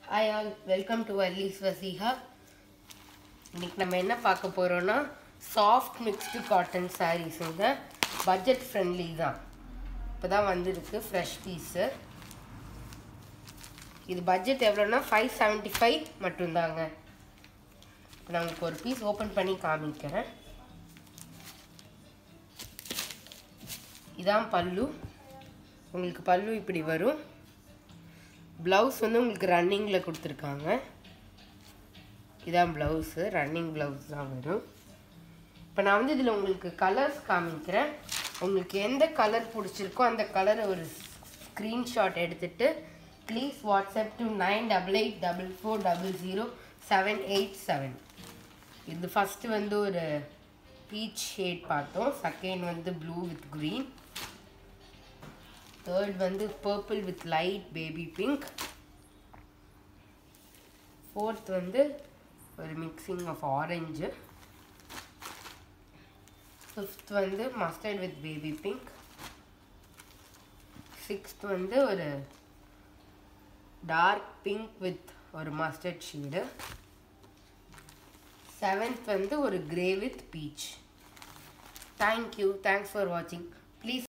hi all welcome to அர்லீஸ் வசீஹா இன்னைக்கு நம்ம என்ன பார்க்க போகிறோன்னா சாஃப்ட் மிக்ஸ்டு காட்டன் சாரீஸுங்க பட்ஜெட் ஃப்ரெண்ட்லி தான் இப்போ தான் வந்திருக்கு ஃப்ரெஷ் பீஸு இது பட்ஜெட் எவ்வளோன்னா ஃபைவ் செவன்ட்டி ஃபைவ் மட்டும்தாங்க இப்போ நான் உங்களுக்கு ஒரு பீஸ் ஓப்பன் பண்ணி காமிக்கிறேன் இதான் பல்லு உங்களுக்கு பல்லு இப்படி வரும் ப்ளவுஸ் வந்து உங்களுக்கு ரன்னிங்கில் கொடுத்துருக்காங்க இதான் ப்ளவுஸு ரன்னிங் ப்ளவுஸ் தான் வரும் இப்போ நான் வந்து இதில் உங்களுக்கு கலர்ஸ் காமிக்கிறேன் உங்களுக்கு எந்த கலர் பிடிச்சிருக்கோ அந்த கலரை ஒரு ஸ்க்ரீன்ஷாட் எடுத்துட்டு please WhatsApp to nine double eight double four double zero seven eight seven இது ஃபஸ்ட்டு வந்து ஒரு பீச் ஷேட் பார்த்தோம் செகண்ட் வந்து ப்ளூ வித் க்ரீன் தேர்ட் வந்து purple with light baby pink fourth வந்து ஒரு மிக்சிங் ஆஃப் ஆரஞ்சு ஃபிஃப்த் வந்து mustard with baby pink sixth வந்து ஒரு டார்க் பிங்க் வித் ஒரு மஸ்டர்ட் ஷேடு செவன்த் வந்து ஒரு grey with peach thank you thanks for வாட்சிங் ப்ளீஸ்